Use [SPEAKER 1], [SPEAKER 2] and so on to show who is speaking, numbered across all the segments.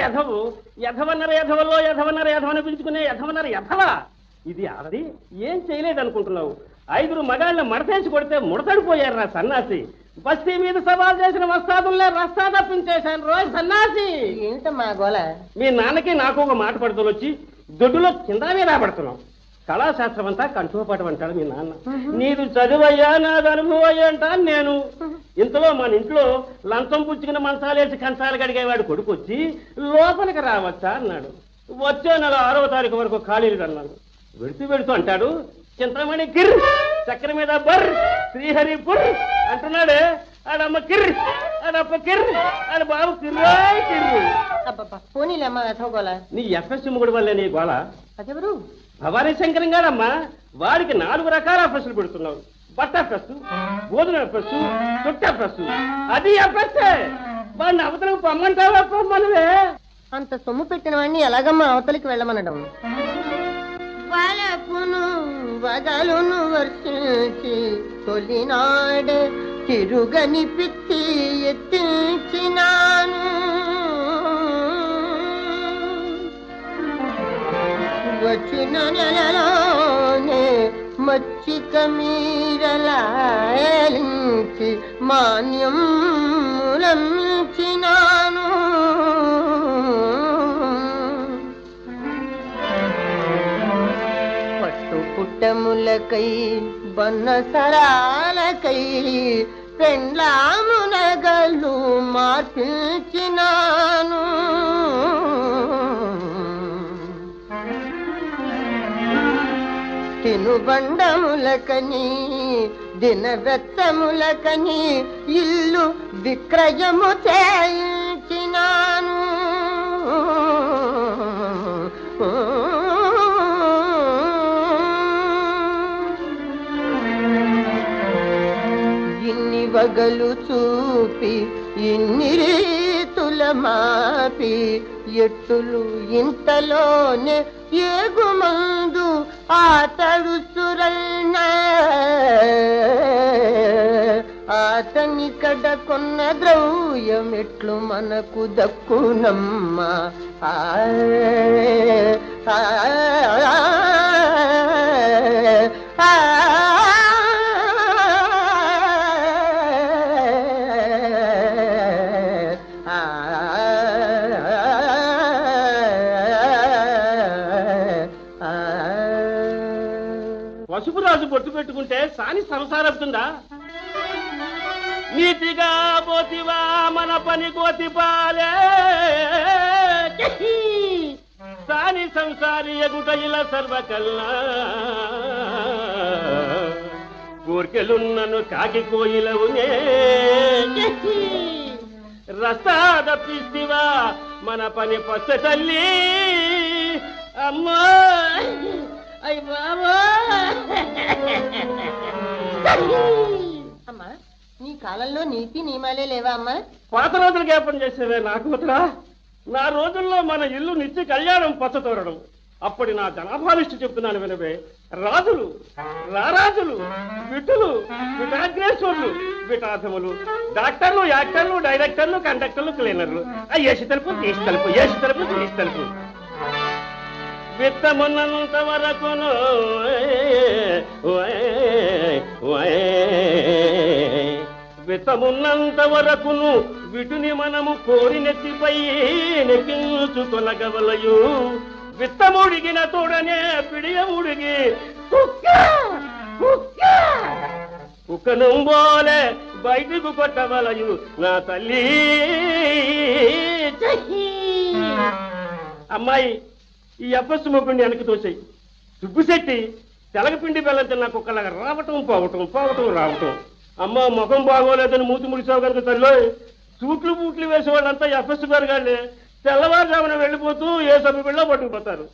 [SPEAKER 1] యథవు యథవన్నర యథవలో యథవన్నర యథవని పిలుచుకునే యథవన్నర యథవ ఇది ఆడది ఏం చేయలేదు అనుకుంటున్నావు ఐదుగురు మగాళ్ళ మడతేసి కొడితే ముడతడిపోయారు రా సన్నాసి బస్తీ మీద సవాల్ చేసిన వస్తాదుల్లే రస్తా తప్పించేశాను రోజు సన్నాసి
[SPEAKER 2] ఏమిటమ్మా గోల
[SPEAKER 1] మీ నాన్నకి నాకు ఒక మాట పడుతుంది వచ్చి దొడ్డులో కింద మీద పడుతున్నాం కళాశాస్త్రం అంతా కంఠోపాఠం అంటాడు మీ నాన్న నీది చదువయ్యా నాది అనుభవం అయ్యా అంటాను నేను ఇంతలో మన ఇంట్లో లంచం పుచ్చుకున్న మంచాలేసి కంచాలు కడిగేవాడు కొడుకు వచ్చి లోపలికి రావచ్చా అన్నాడు వచ్చే నెల ఆరవ తారీఖు వరకు ఖాళీలు అన్నాడు వెడుతూ వెడుతూ అంటాడు చింతమణి కిర్ చక్కెర మీద బర్ శ్రీహరి పుర్ అంటున్నాడే ఆడమ్మ కిర్ ఆడప్ప కిర్ ఆడ బాబు కిర్రాయ్ కిర్రు
[SPEAKER 2] అబ్బబ్బా పోనీలేమ్మా వ్యథ గోల
[SPEAKER 1] నీ ఎఫ్ఎస్ ముగుడు వల్లే నీ గోళ
[SPEAKER 2] అదెవరు
[SPEAKER 1] భవానీ శంకరం గారమ్మా వాడికి నాలుగు రకాల ఎఫ్ఎస్లు పెడుతున్నావు బట్ట ఎఫ్ఎస్ గోధుమ ఎఫ్ఎస్ చుట్ట ఎఫ్ఎస్ అది ఎఫ్ఎస్ వాడిని అవతలకు పొమ్మంటావా పొమ్మనువే
[SPEAKER 2] అంత సొమ్ము పెట్టిన వాడిని ఎలాగమ్మా అవతలికి వెళ్ళమనడం వలపును వదలును వర్షించి తొలినాడే తిరుగని పిచ్చి ఎత్తించినాను వచ్చిన నెలలోనే మచ్చిక మీరలాలించి మాన్యం ములంచినాను పట్టు పుట్టములకై బన్న సరాలకై పెండ్లామునగలు మార్పించినాను తినుబండములకని దినవెత్తములకని ఇల్లు విక్రయము చేయించినాను ఇన్ని వగలు చూపి ఇన్ని రీతుల మాపి ఎట్టులు ఇంతలోనే ఏగుమందు ఆతడు సురన్న అతని కడ కొన్న ద్రవ్యం ఎట్లు మనకు దక్కునమ్మా ఆ, ఆ, ఆ,
[SPEAKER 1] పసుపు రాజు బొట్టు పెట్టుకుంటే సాని సంసారవుతుందా నీతిగా పోతివా మన పని కోతిపాలే సాని సంసారి ఎగుట ఇలా సర్వకల్లా కోర్కెలున్నను కాకి కోయిలవునే రస్తా తప్పిస్తివా మన పని పచ్చ తల్లి అమ్మా అయ్య బాబా
[SPEAKER 2] అమ్మా నీ కాలంలో నీతి నియమాలే లేవా అమ్మా
[SPEAKER 1] పాత రోజులు జ్ఞాపం చేసేవే నాకు కూతురా నా రోజుల్లో మన ఇల్లు నిత్య కళ్యాణం పచ్చతోరడం అప్పటి నా జనాభాలిష్టి చెప్తున్నాను వినవే రాజులు రారాజులు విటులు విటాగ్రేశ్వర్లు విటాధములు డాక్టర్లు యాక్టర్లు డైరెక్టర్లు కండక్టర్లు క్లీనర్లు ఆ ఏసి తలుపు తీసి తలుపు ఏసి తలుపు తీసి తలుపు విత్తమున్నంత వరకును విత్తమున్నంత వరకును విటుని మనము కోరి నెత్తిపై నెక్కించుకొనగవలయు విత్తముడిగిన తోడనే పిడియముడిగి కుక్క కుక్క కుక్కను పోలే బయటకు కొట్టవలయు నా తల్లి అమ్మాయి ఈ ఎఫ్ఎస్ ముగ్గురిని వెనక్కి తోసాయి సుబ్బుశెట్టి తెలగపిండి బెల్లం తిన్న కుక్కలాగా రావటం పోవటం పోవటం రావటం అమ్మ ముఖం బాగోలేదని మూతి ముడిచావు కనుక తల్లి సూట్లు బూట్లు వేసేవాళ్ళంతా ఎఫ్ఎస్ పెరగాళ్ళే తెల్లవారుజామున వెళ్ళిపోతూ ఏ సభ్యుల్లో పట్టుకుపోతారు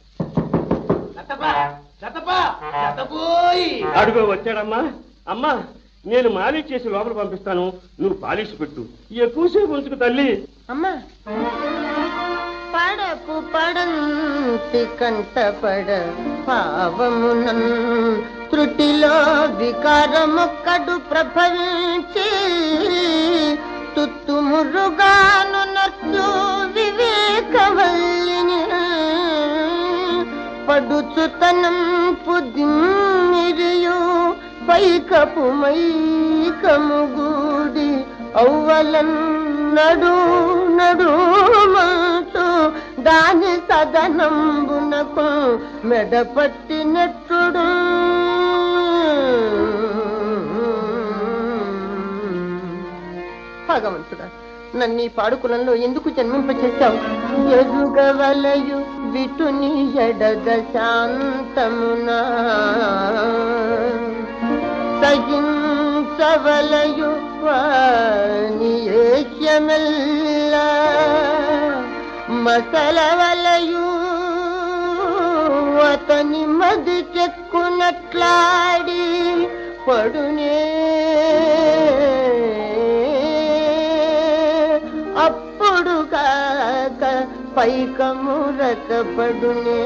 [SPEAKER 1] అడుగు వచ్చాడమ్మా అమ్మా నేను మాలిష్ చేసి లోపల పంపిస్తాను నువ్వు పాలిష్ పెట్టు ఎక్కువసేపు ఉంచుకు తల్లి
[SPEAKER 2] అమ్మా పడపు పడంతి కంటపడ పావమునన్ త్రుటిలో వికారమొక్కడు ప్రభవించి తుత్తు మురుగాను నట్లు వివేకవ పడుచుతనం పుదిమిరియు పైకపు మైకముగూడి ఔవలన్ నడు నడు మంటూ దాని సదనంబునకు మెడపట్టినట్టుడు భగవంతుడా నన్ను ఈ పాడుకులంలో ఎందుకు జన్మింపచేశావు ఎదుగవలయు విటుని ఎడద శాంతమునా సహించవలయు వాని ఏక్యమెల్ల మసలవలయు అతని మది చెక్కునట్లాడి పడునే అప్పుడు కాక పైకము రకపడునే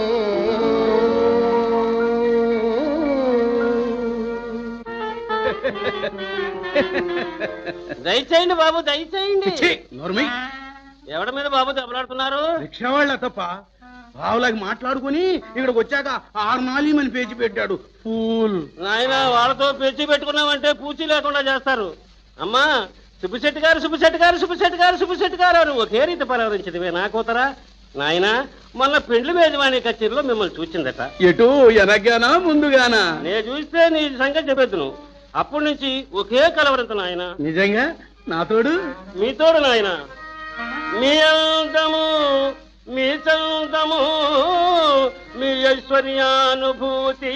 [SPEAKER 1] దయచేయండి బాబు దయచేయండి
[SPEAKER 3] ఛీ, నోర్మి
[SPEAKER 1] ఎవడి మీద బాబు దెబ్బలాడుతున్నారు
[SPEAKER 3] రిక్షా వాళ్ళ తప్ప రావులాగి మాట్లాడుకుని ఇక్కడికి వచ్చాక ఆరు నాలుగు పేజీ పెట్టాడు ఫూల్
[SPEAKER 1] నాయన వాళ్ళతో పెంచి పెట్టుకున్నామంటే పూచి లేకుండా చేస్తారు అమ్మా సుబ్బిశెట్టి గారు సుబ్బిశెట్టి గారు సుబ్బిశెట్టి గారు సుబ్బిశెట్టి గారు అని ఒకే రీతి పలవరించదివే నా కూతరా నాయన మొన్న పెండ్లి మేజమాని కచేరీలో మిమ్మల్ని చూచిందట
[SPEAKER 3] ఎటు ఎనగానా ముందుగానా
[SPEAKER 1] నేను చూస్తే నీ సంగతి చెప్పేద్దును అప్పటి నుంచి ఒకే కలవరంత నాయన
[SPEAKER 3] నిజంగా నాతోడు
[SPEAKER 1] మీతోడు నాయన మీ అందము మీ చందము మీ ఐశ్వర్యానుభూతి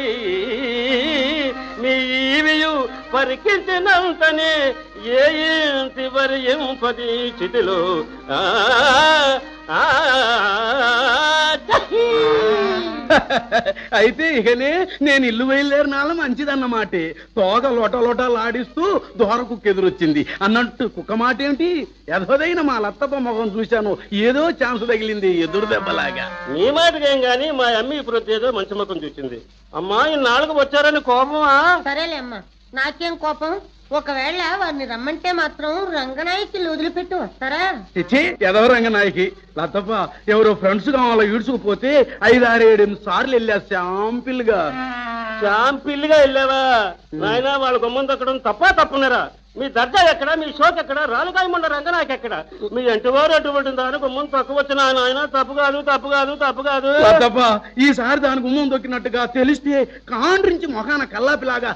[SPEAKER 1] మీ ఈవియు పరికించినంతనే ఏ ఇంటి వరియింపది చితిలో ఆ, ఆ, చహీ.
[SPEAKER 3] అయితే ఇకనే నేను ఇల్లు బయలుదేరినాల మంచిదన్నమాట తోక లోట లోటలాడిస్తూ దోర కుక్క ఎదురొచ్చింది అన్నట్టు కుక్క మాట ఏమిటి ఎదోదైన మా లత్తప్ప మొహం చూశాను ఏదో ఛాన్స్ తగిలింది ఎదురు దెబ్బలాగా
[SPEAKER 1] మీ మాటకేం గాని మా అమ్మి ఇప్పుడు ఏదో మంచి ముఖం చూసింది అమ్మా ఇన్నాళ్ళకు వచ్చారని కోపమా
[SPEAKER 2] సరేలే అమ్మా నాకేం కోపం ఒకవేళ వారిని రమ్మంటే మాత్రం రంగనాయకి వదిలిపెట్టి వస్తారా
[SPEAKER 3] ఇచ్చి ఎదవ రంగనాయకి లతప్ప ఎవరో ఫ్రెండ్స్ కావాలో ఈడ్చుకుపోతే ఐదు ఆరు ఏడు ఎనిమిది సార్లు వెళ్ళా శాంపిల్ గా
[SPEAKER 1] షాంపిల్లిగా వెళ్ళావా నాయనా వాళ్ళ గుమ్మం తక్కడం తప్ప తప్పునరా మీ దర్జా ఎక్కడ మీ షోక్ ఎక్కడ రాలుకాయ ముండ రంగనాయకి ఎక్కడ మీ ఎంటివారు అటువంటి దాని గుమ్మం తక్కువ వచ్చిన నాయన తప్పు కాదు తప్పు కాదు తప్పు కాదు
[SPEAKER 3] లతప్ప ఈసారి దాని గుమ్మం దొక్కినట్టుగా తెలిస్తే కాండ్రించి మొఖాన కల్లాపిలాగా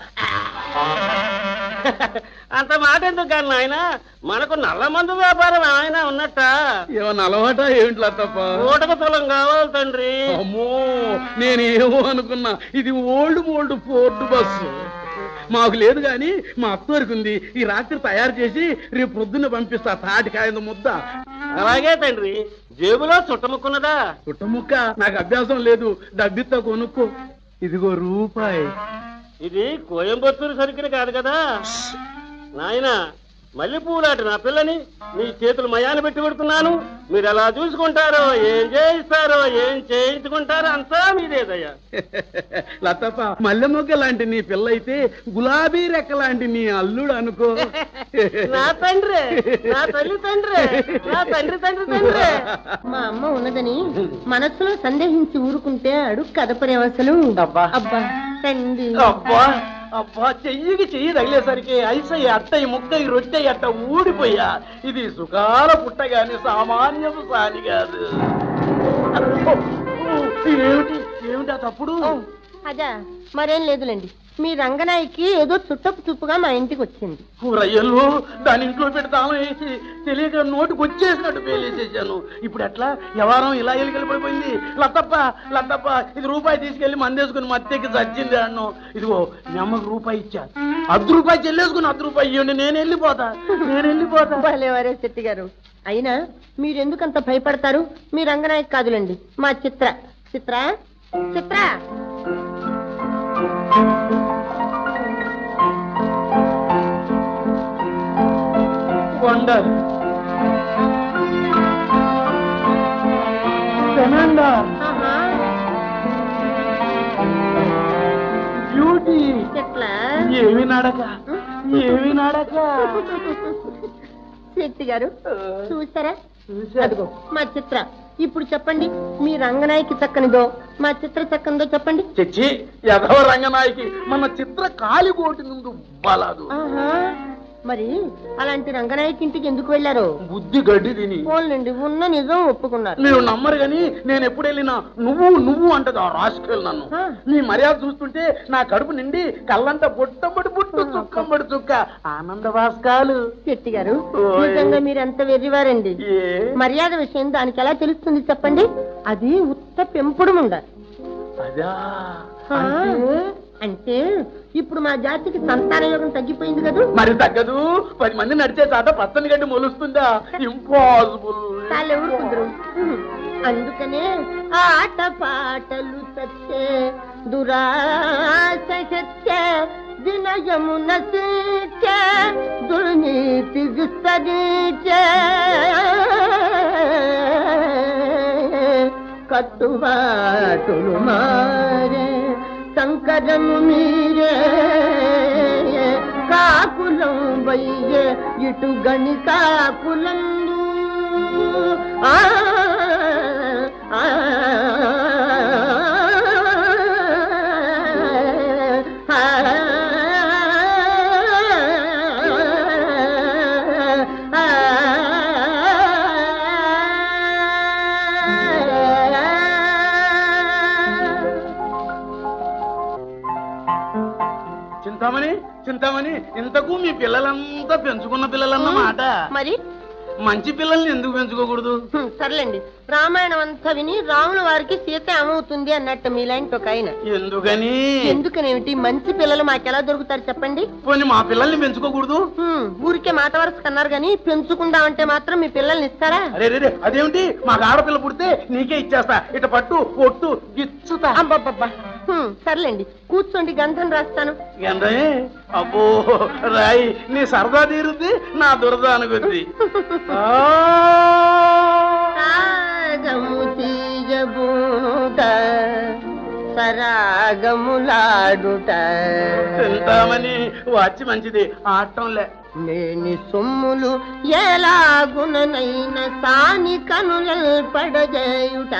[SPEAKER 1] అంత మాట ఎందుకు కానీ నాయన మనకు నల్ల మందు వ్యాపారం ఆయన ఉన్నట్ట
[SPEAKER 3] ఏమన్నా అలవాట ఏంటి లతప్ప
[SPEAKER 1] ఊటకు తులం కావాలి తండ్రి
[SPEAKER 3] అమ్మో నేను ఏమో అనుకున్నా ఇది ఓల్డ్ మోల్డ్ ఫోర్డ్ బస్సు మాకు లేదు గాని మా అత్తవారికి ఉంది ఈ రాత్రి తయారు చేసి రేపు పొద్దున్న పంపిస్తా తాటికాయ ముద్ద
[SPEAKER 1] అలాగే తండ్రి జేబులో చుట్టముక్కున్నదా
[SPEAKER 3] చుట్టముక్క నాకు అభ్యాసం లేదు డబ్బితో కొనుక్కో ఇదిగో రూపాయి
[SPEAKER 1] ఇది కోయంబత్తూరు సరుకులు కాదు కదా నాయనా మల్లెపూలాట నా పిల్లని మీ చేతులు మయాన పెట్టి పెడుతున్నాను మీరు ఎలా చూసుకుంటారో ఏం చేయిస్తారో ఏం చేయించుకుంటారో అంతా మీదేదయ్యా
[SPEAKER 3] లతప్ప మల్లె మొగ్గ లాంటి నీ పిల్ల అయితే గులాబీ రెక్క లాంటి నీ అల్లుడు అనుకో
[SPEAKER 1] నా తండ్రి నా తల్లి తండ్రి నా తండ్రి తండ్రి తండ్రి
[SPEAKER 2] మా అమ్మ ఉన్నదని మనసులో సందేహించి ఊరుకుంటే అడుగు కదపరేవసలు
[SPEAKER 1] అబ్బా.
[SPEAKER 2] అబ్బా తండ్రి
[SPEAKER 1] అబ్బా అబ్బా చెయ్యికి చెయ్యి తగిలేసరికి ఐసయ్య అట్టయి ముక్కయి రొట్టెయి అట్ట ఊడిపోయా ఇది సుఖాల పుట్టగాని సామాన్యపు సాని కాదు ఏమిటి ఏమిటి ఆ తప్పుడు
[SPEAKER 2] ఓ, అదా మరేం లేదులేండి మీ రంగనాయకి ఏదో చుట్టపు చూపుగా మా ఇంటికి వచ్చింది
[SPEAKER 3] రయ్యలు దాని ఇంట్లో పెడతాను వేసి తెలియక నోటికి వచ్చేసినట్టు పేలేసేసాను ఇప్పుడు ఎట్లా వ్యవహారం ఇలా ఎలికలు పడిపోయింది లత్తప్ప లత్తప్ప ఇది రూపాయి తీసుకెళ్లి మందేసుకుని మత్తెక్కి చచ్చింది అన్ను ఇదిగో మీ అమ్మకు రూపాయి ఇచ్చా అర్ధ రూపాయి చెల్లేసుకుని అర్ధ రూపాయి ఇవ్వండి నేను వెళ్ళిపోతా నేను వెళ్ళిపోతా
[SPEAKER 2] భలేవారే శెట్టి గారు అయినా మీరెందుకంత భయపడతారు మీ రంగనాయక్ కాదులేండి మా చిత్ర చిత్ర చిత్ర
[SPEAKER 3] వండర్
[SPEAKER 2] ఆహా,
[SPEAKER 3] బ్యూటీ
[SPEAKER 2] ఎట్లా
[SPEAKER 3] ఏమి నడక ఏమి నడక
[SPEAKER 2] శెట్టి గారు చూసారా అదిగో మా చిత్ర ఇప్పుడు చెప్పండి మీ రంగనాయకి చక్కనిదో మా చిత్ర చక్కనిదో చెప్పండి
[SPEAKER 3] చచ్చి యథవ రంగనాయకి మన చిత్ర కాలిగోటి నుండి బలాదు
[SPEAKER 2] ఆహా మరి అలాంటి రంగనాయకి ఇంటికి ఎందుకు వెళ్ళారు
[SPEAKER 3] బుద్ధి గడ్డి తిని
[SPEAKER 2] పోన్లేండి ఉన్న నిజం ఒప్పుకున్నారు
[SPEAKER 3] మీరు నమ్మరు గాని నేను ఎప్పుడు వెళ్ళినా నువ్వు నువ్వు అంటది ఆ రాసుకెళ్ళి నన్ను
[SPEAKER 2] ఆ.
[SPEAKER 3] నీ మర్యాద చూస్తుంటే నా కడుపు నిండి కళ్ళంతా బుట్టబడి బుట్టు చుక్కబడి చుక్క ఆనంద భాస్కాలు
[SPEAKER 2] శెట్టి గారు
[SPEAKER 3] ఓయ్.
[SPEAKER 2] నిజంగా మీరు ఎంత వెర్రివారండి
[SPEAKER 3] ఏ
[SPEAKER 2] మర్యాద విషయం దానికి ఎలా తెలుస్తుంది చెప్పండి అది ఉత్త పెంపుడు ముండ
[SPEAKER 3] అదా
[SPEAKER 2] ఆ, అంటే ఇప్పుడు మా జాతికి సంతాన యోగం తగ్గిపోయింది కదా
[SPEAKER 3] మరి తగ్గదు పది మంది నడిచే చాట పచ్చని గడ్డి మొలుస్తుందా ఇంపాసిబుల్
[SPEAKER 2] తాళ్ళెవరు కుదరు అందుకనే ఆట పాటలు సచ్చే దురాశ సచ్చే వినయము నశించే దుర్నీతి విస్తరించే కట్టుబాటులు మారే శంకరము మీరే కాకులం వయ్యే ఇటు గణి కాకులందు ఆ, ఆ,
[SPEAKER 3] చింతామణి చింతామణి ఇంతకు మీ పిల్లలంతా పెంచుకున్న పిల్లలన్నమాట
[SPEAKER 2] మరి
[SPEAKER 3] మంచి పిల్లల్ని ఎందుకు పెంచుకోకూడదు
[SPEAKER 2] హ్మ్, సర్లేండి రామాయణం అంతా విని రాముల వారికి సీత ఏమవుతుంది అన్నట్టు మీలాంటి ఒక ఆయన
[SPEAKER 3] ఎందుకని
[SPEAKER 2] ఎందుకనేమిటి మంచి పిల్లలు మాకెలా దొరుకుతారు చెప్పండి
[SPEAKER 3] పోనీ మా పిల్లల్ని పెంచుకోకూడదు
[SPEAKER 2] హ్మ్, ఊరికే మాట వరుస కన్నారు గాని పెంచుకుందామంటే మాత్రం మీ పిల్లల్ని ఇస్తారా
[SPEAKER 3] అరే రే రే, అదేమిటి మాకు ఆడపిల్ల పుడితే నీకే ఇచ్చేస్తా ఇట పట్టు ఒట్టు గిచ్చుతా
[SPEAKER 2] అబ్బబ్బబ్బా హ్మ్, సర్లేండి కూర్చోండి గంధం రాస్తాను
[SPEAKER 3] ఏంటే అబ్బో రాయి నీ సరదా తీరుద్ది నా దురద అనుకుంది
[SPEAKER 2] రాగము తీయబూట సరాగములాడుట
[SPEAKER 3] తింటామని వచ్చి మంచిది ఆడటంలే
[SPEAKER 2] లేని సొమ్ములు ఎలాగుననైన సాని కనుల పడజేయుట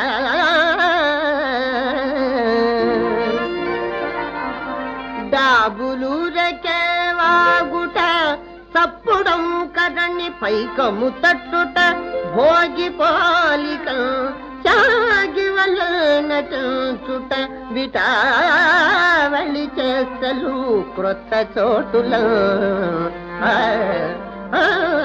[SPEAKER 2] డాబులు రకేవాగుట సప్పుడం కరణి పైకము తట్టుట భోగి పోలిక చాగి వలనచుట విటావళి చేస్తలు క్రొత్త చోటుల ఆ, ఆ,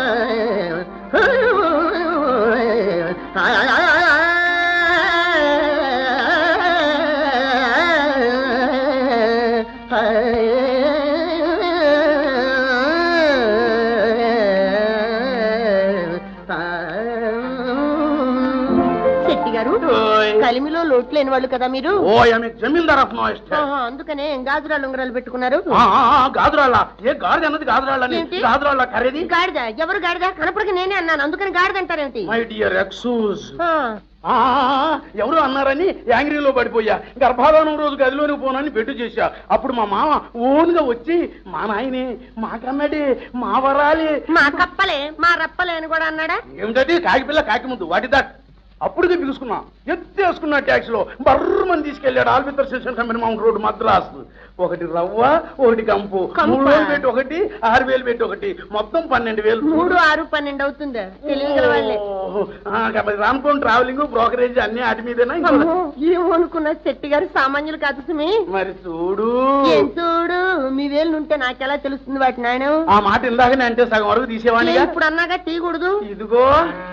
[SPEAKER 2] శెట్టి గారు
[SPEAKER 3] ఓయ్.
[SPEAKER 2] కలిమిలో లోటు లేని వాళ్ళు కదా మీరు
[SPEAKER 3] ఓ ఆమె జమీల్దార్ ఆఫ్ నో
[SPEAKER 2] ఆహా, అందుకనే గాజురాలు ఉంగరాలు పెట్టుకున్నారు
[SPEAKER 3] గాజురాళ్ళ ఏ గాడిద అన్నది గాజురాళ్ళని
[SPEAKER 2] ఏంటి?
[SPEAKER 3] గాజురాళ్ళ ఖరీది
[SPEAKER 2] గాడిద ఎవరు గాడిద కనపడక నేనే అన్నాను అందుకని గాడిద అంటారేంటి
[SPEAKER 3] మై డియర్ ఎక్సూజ్
[SPEAKER 2] ఆ,
[SPEAKER 3] ఎవరు అన్నారని యాంగ్రీలో పడిపోయా గర్భాధానం రోజు గదిలోనికి పోనని బెట్టు చేశా అప్పుడు మా మామ ఓన్గా వచ్చి మా నాయనే మా కన్నడి మా వరాలి
[SPEAKER 2] మా కప్పలే మా రప్పలే అని కూడా అన్నాడా
[SPEAKER 3] ఏమిటది కాకిపిల్ల కాకి ముందు వాటి దట్ అప్పుడుగా పిలుచుకున్నా ఎత్తేసుకున్నా ట్యాక్స్ లో బర్రమని తీసుకెళ్ళాడు ఆల్బితర్ station company mount road Madras ఒకటి రవ్వ ఒకటి కంపు
[SPEAKER 2] కంపా?
[SPEAKER 3] మూడు వేలు పెట్టి ఒకటి ఆరు వేలు పెట్టి ఒకటి మొత్తం పన్నెండు వేలు
[SPEAKER 2] మూడు ఆరు పన్నెండు అవుతుందా తెలియగల వాళ్ళే
[SPEAKER 3] ఓ, ఆ, కాబట్టి రానుకోండి ట్రావెలింగ్ బ్రోకరేజ్ అన్ని వాటి మీదేనా ఇంకా
[SPEAKER 2] అమ్మో, ఏమనుకున్నా శెట్టి గారు సామాన్యులు కాదు సుమి
[SPEAKER 3] మరి చూడు
[SPEAKER 2] ఏం చూడు మీ వేలు ఉంటే నాకెలా తెలుస్తుంది వాటి నాయన
[SPEAKER 3] ఆ మాట ఇందాకనే అంటే సగం వరకు తీసేవాడిగా
[SPEAKER 2] ఇప్పుడు అన్నాగా తీయకూడదు
[SPEAKER 3] ఇదిగో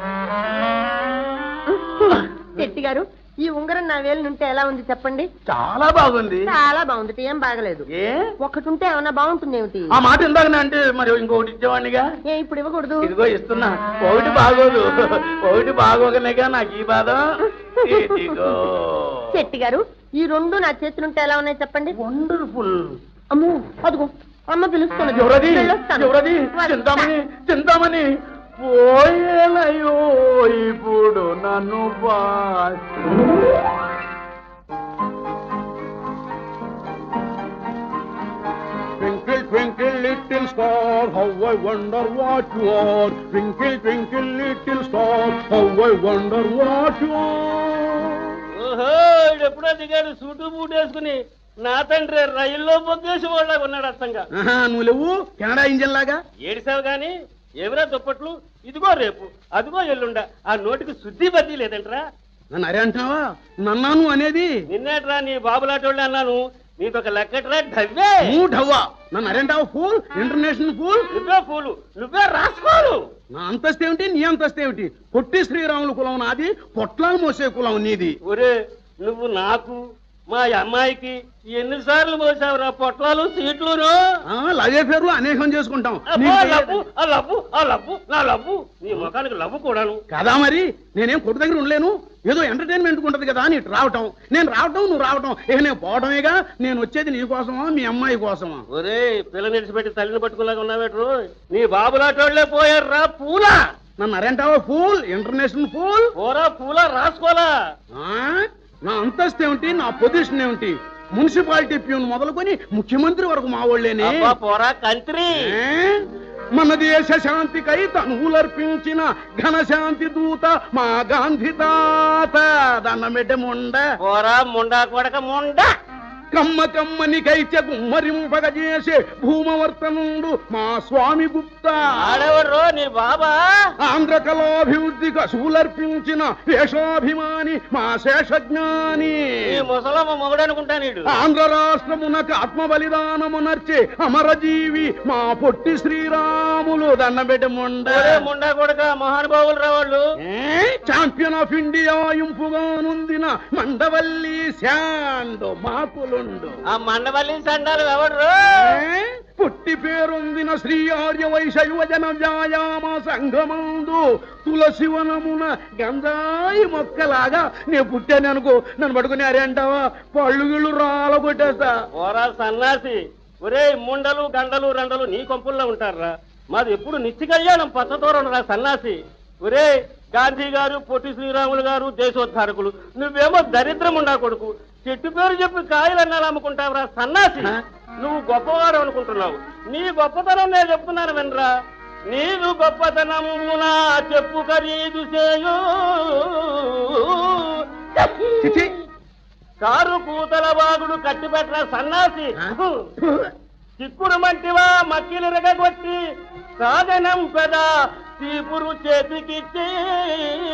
[SPEAKER 2] శెట్టి గారు ఈ ఉంగరం నా వేలు ఉంటే ఎలా ఉంది చెప్పండి
[SPEAKER 3] చాలా బాగుంది
[SPEAKER 2] చాలా బాగుంది ఏం బాగలేదు
[SPEAKER 3] ఏ
[SPEAKER 2] ఒకటి ఉంటే ఏమన్నా బాగుంటుంది ఏమిటి
[SPEAKER 3] ఆ మాట ఇందాకనే అంటే మరి ఇంకొకటి ఇచ్చేవాడినిగా
[SPEAKER 2] ఏ ఇప్పుడు ఇవ్వకూడదు
[SPEAKER 3] ఇదిగో ఇస్తున్నా ఒకటి బాగోదు ఒకటి బాగోకనేగా నాకు ఈ బాధ ఇదిగో
[SPEAKER 2] శెట్టి గారు ఈ రెండు నా చేతులుంటే ఎలా ఉన్నాయి చెప్పండి
[SPEAKER 3] వండర్ఫుల్
[SPEAKER 2] అమ్మో అదిగో అమ్మ పిలుస్తున్నది
[SPEAKER 3] ఎవరది
[SPEAKER 2] వెళ్ళొస్తాను.
[SPEAKER 3] ఎవరది
[SPEAKER 2] వస్తా.
[SPEAKER 3] చింతామణి చింతామణి పోయేలయో ఇప్పుడు నన్ను Bachi Twinkle, twinkle, little little star, how I wonder what you are. Twinkle, twinkle, little star, how I wonder what you are.
[SPEAKER 1] ఓహో ఈడు ఎప్పుడో దిగాడు సూటు బూటు వేసుకుని నా తండ్రి రైల్లో బొగ్గేసి వాళ్ళ ఉన్నాడు అర్థంగా
[SPEAKER 3] ఆహా, నువ్వు లేవు కెనడా ఇంజన్ లాగా
[SPEAKER 1] ఏడిసావు గాని ఎవరా దుప్పట్లు ఇదిగో రేపు అదిగో ఎల్లుండ ఆ నోటికి శుద్ధి బద్ది లేదంట్రా
[SPEAKER 3] నన్ను అరే అంటున్నావా నన్నాను అనేది
[SPEAKER 1] నిన్నేట్రా నీ బాబులాటోళ్ళు అన్నాను నీదొక లెక్కట్రా డవ్వే
[SPEAKER 3] నువ్వు ఢవ్వా నన్ను అరేంటావా ఫూల్ ఇంటర్నేషనల్ ఫూల్
[SPEAKER 1] నువ్వే పూలు నువ్వే రాసుకోలు
[SPEAKER 3] నా అంతస్తు ఏమిటి నీ అంతస్తు ఏమిటి పొట్టి శ్రీరాములు కులం నాది పొట్లాలు మోసే కులం నీది
[SPEAKER 1] ఒరే నువ్వు నాకు మా అమ్మాయికి ఎన్నిసార్లు మోసావురా పొట్లాలు సీట్లును
[SPEAKER 3] ఆ, లవే పేర్లు అనేకం చేసుకుంటాం
[SPEAKER 1] అబ్బో,
[SPEAKER 3] నీకు
[SPEAKER 1] లవ్వు ఆ లవ్వు ఆ లవ్వు నా లవ్వు నీ ముఖానికి లవ్వు కూడాను
[SPEAKER 3] కదా మరి నేనేం కొట్టు దగ్గర ఉండలేను ఏదో ఎంటర్టైన్మెంట్ ఉంటది కదా అని ఇటు రావటం నేను రావటం నువ్వు రావటం ఇక నేను పోవటమేగా నేను వచ్చేది నీ కోసమా మీ అమ్మాయి కోసమా
[SPEAKER 1] ఒరే పిల్ల నిడిచిపెట్టి తల్లిని పట్టుకులాగా ఉన్నావేట్రు నీ బాబులాటోళ్లే పోయారురా పూల
[SPEAKER 3] నన్ను అరేంటావా ఫూల్ ఇంటర్నేషనల్ ఫూల్
[SPEAKER 1] పోరా పూల రాసుకోలా
[SPEAKER 3] ఆ? నా అంతస్తు ఏమిటి నా పొజిషన్ ఏమిటి మున్సిపాలిటీ ప్యూన్ మొదలుకొని ముఖ్యమంత్రి వరకు మా వాళ్ళేనే
[SPEAKER 1] అబ్బా పోరా కంత్రి
[SPEAKER 3] ఏ? మన దేశ శాంతికై తనువులర్పించిన ఘన శాంతి దూత మా గాంధీ తాత దండం ముండ
[SPEAKER 1] పోరా ముండా కొడక ముండా
[SPEAKER 3] కమ్మ కమ్మని కైత్య గుమ్మరింపగజేసే భూమవర్తనుండు మా స్వామి గుప్త
[SPEAKER 1] ఆడెవరు నీ బాబా
[SPEAKER 3] ఆంధ్ర కళాభివృద్ధికి అసువులర్పించిన వేషాభిమాని మా శేషజ్ఞాని
[SPEAKER 1] ఈ ముసలమ్మ మొగుడు అనుకుంటా నీడు
[SPEAKER 3] ఆంధ్ర రాష్ట్రమునకు ఆత్మ బలిదానమునర్చే అమరజీవి మా పొట్టి శ్రీరాములు దండబెట్ట ముండ
[SPEAKER 1] ఒరే ముండా కొడక మహానుభావులు రా వాళ్ళు
[SPEAKER 3] ఛాంపియన్ ఆఫ్ ఇండియా ఇంపుగా నొందిన మండవల్లి శాండ్ మాకులుండు
[SPEAKER 1] ఆ మండపల్లి సండాలు ఎవడు
[SPEAKER 3] ఏ? పుట్టి పేరొందిన శ్రీ ఆర్య వైశ్య యువజన వ్యాయామ సంఘమందు తులసి వనమున గంధాయి మొక్కలాగా నేను పుట్టాను అనుకో నన్ను పట్టుకుని అరే అంటావా పళ్ళు గిళ్ళు రాల కొట్టేస్తా
[SPEAKER 1] పోరా సన్నాసి ఒరే ముండలు గండలు రండలు నీ కొంపుల్లో ఉంటారా మాది ఎప్పుడు నిత్య కళ్యాణం పచ్చతోరణ రా సన్నాసి ఒరే గాంధీ గారు పొట్టి శ్రీరాములు గారు దేశోద్ధారకులు నువ్వేమో దరిద్రం ఉండా కొడుకు చెట్టు పేరు చెప్పి కాయలు అన్నాలు అమ్ముకుంటావురా సన్నాసి
[SPEAKER 3] ఆ?
[SPEAKER 1] నువ్వు గొప్పవాడు అనుకుంటున్నావు నీ గొప్పతనం నేను చెప్తున్నాను వినరా నీదు గొప్పతనమున చెప్పు ఖరీదు చేయు
[SPEAKER 3] చిచి.
[SPEAKER 1] కారు కూతల బాగుడు కట్టిపెట్టిన సన్నాసి
[SPEAKER 3] ఆ?
[SPEAKER 1] చిక్కుడు మంటివా మక్కిలు రెగగొట్టి సాధనం పెద చీపురు చేతికిచ్చి